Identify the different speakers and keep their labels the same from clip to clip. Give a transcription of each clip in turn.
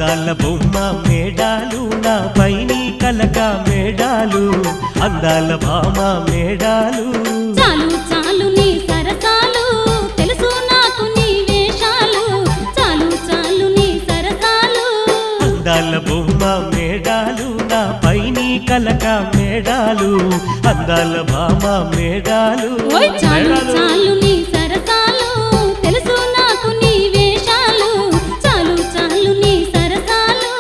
Speaker 1: అందాల బొమ్మ మేడాలు నా పైని కలక మేడాలు అందాల భామ మేడాలు
Speaker 2: చాలు చాలు నీ సరసాలు తెలుసు నాకు నీ వేషాలు చాలు చాలు నీ సరసాలు
Speaker 1: అందాల బొమ్మ మేడాలు నా పైని కలక మేడాలు అందాల భామ మేడాలు
Speaker 2: ఓయ్ చాలు
Speaker 1: మేడాలు.
Speaker 2: చాలు నీ సరసాలు తెలుసు నాకు నీ వేషాలు చాలు చాలు నీ సరసాలు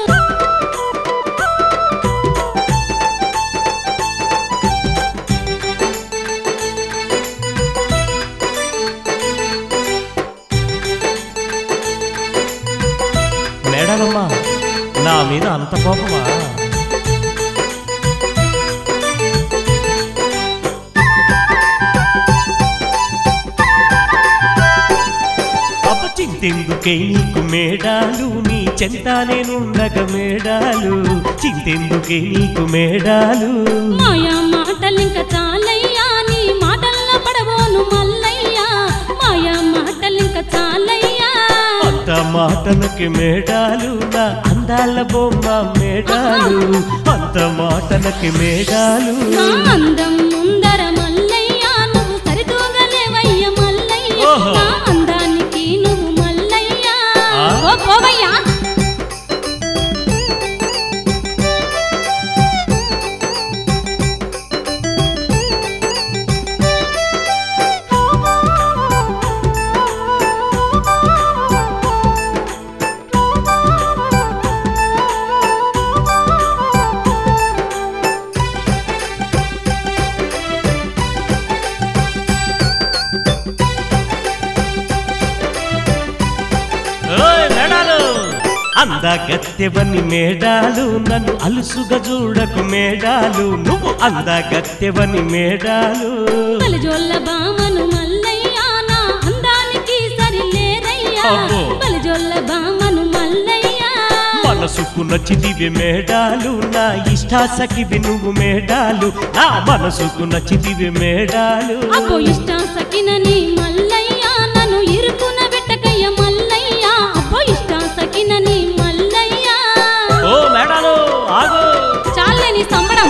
Speaker 1: మేడాలమ్మా నా మీద అంత కోపమా అప్ప చింతెందుకే నీకు మేడాలు నీ చెంత నేనుండగ మేడాలు చింతెందుకే నీకు మేడాలు
Speaker 2: మాయా మాటలింక చాలయ్యా నీ మాటల్లో పడబోను మల్లయ్యా మాయా మాటలింక చాలయ్యా
Speaker 1: అంత మాటలకి మేడాలు నా అందాల బొమ్మ మేడాలు అంత మాటలకి మేడాలు
Speaker 2: నా అందం ముందర మల్లయ్యా నువ్వు సరితూగలేవయ్య మల్లయ్య
Speaker 1: ఓహో.
Speaker 2: నా అందానికి నువ్వు మల్లయ్యా
Speaker 1: ఆ?
Speaker 2: ఓ పోవయ్యా
Speaker 1: ఓయ్ మేడాలు అందగత్తెవని మేడాలు నన్ను అలుసుగా చూడకు మేడాలు నువ్వు అందగత్తెవని మేడాలు
Speaker 2: బలిజోళ్ళ బామను మల్లయ్యా నా అందానికి సరిలేరయ్యా
Speaker 1: అబ్బో.
Speaker 2: బలిజోళ్ళ బామను మల్లయ్యా
Speaker 1: మనసుకు నచ్చితివి మేడాలు నా ఇష్టాసకివి నువ్వు మేడాలు నా మనసుకు నచ్చితివి మేడాలు
Speaker 2: అబ్బో ఇష్టం సకినని మల్లయ్యా నన్ను ఇరుకున పెట్టకయ్య మల్లయ్యా అబ్బో ఇష్టం సకినని మల్లయ్యా
Speaker 1: ఓ మేడాలు ఆగు
Speaker 2: చాలని సంబడం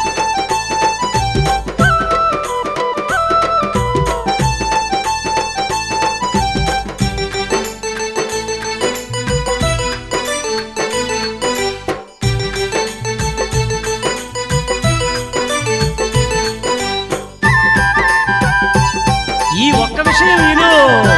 Speaker 1: ఈ ఒక్క విషయం విను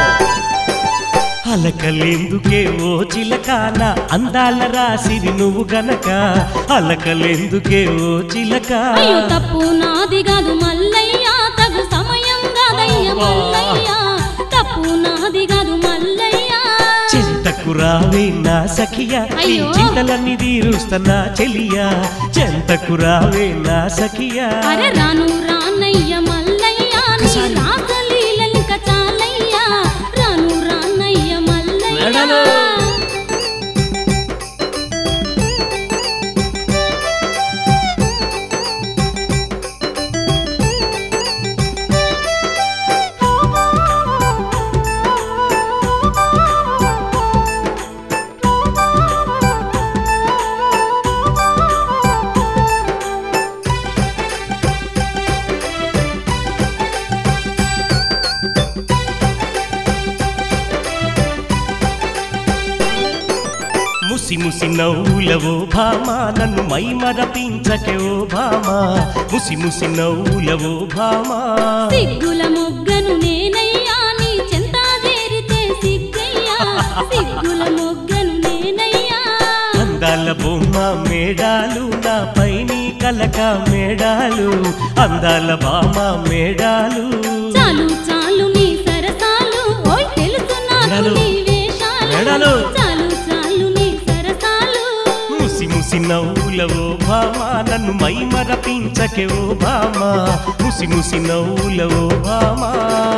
Speaker 1: అలకలేందుకే ఓ చిలకాన అందాల రాసిరి నువ్వు గనక అలకలేందుకే ఓ చిలక
Speaker 2: అయ్యో తప్పు నాది కాదు మల్లయ్యా తగు సమయం కాదయ్య మల్లయ్యా తప్పు నాది కాదు మల్లయ్యా
Speaker 1: చింతకు రావే నా సఖియ నీ
Speaker 2: అయ్యో.
Speaker 1: చింతలన్నీ తీరుస్తున్నా చెలియా చెంతకు రావే నా సఖియ
Speaker 2: అరే రాను రానయ్య మల్లయ్యా నీ
Speaker 1: ఒకసారి.
Speaker 2: రాసలీలలిక చాలయ్యా రాను రానయ్య మల్లయ్యా
Speaker 1: మేడాలు. ముసి ముసి నవ్వులవో భామా నన్ను మై మరపించకే ఓ భామా ముసి ముసి నవ్వులవో భామా
Speaker 2: సిగ్గుల మొగ్గను నేనయ్యా నీ చెంత చేరితే సిగ్గయ్యా సిగ్గుల మొగ్గను నేనయ్యా
Speaker 1: అందాల బొమ్మ మేడాలు నా పైని కలక మేడాలు అందాల బామ మేడాలు
Speaker 2: చాలు చాలు నీ సరసాలు ఓయ్ తెలుసు నాకు
Speaker 1: మేడాలు.
Speaker 2: నీ వేషాలు
Speaker 1: మేడాలు.
Speaker 2: చాలు చాలు నీ సరసాలు
Speaker 1: ముసి ముసి నవ్వులవో భామా నన్ను మై మరపించకే ఓ భామా ముసి ముసి నవ్వులవో భామా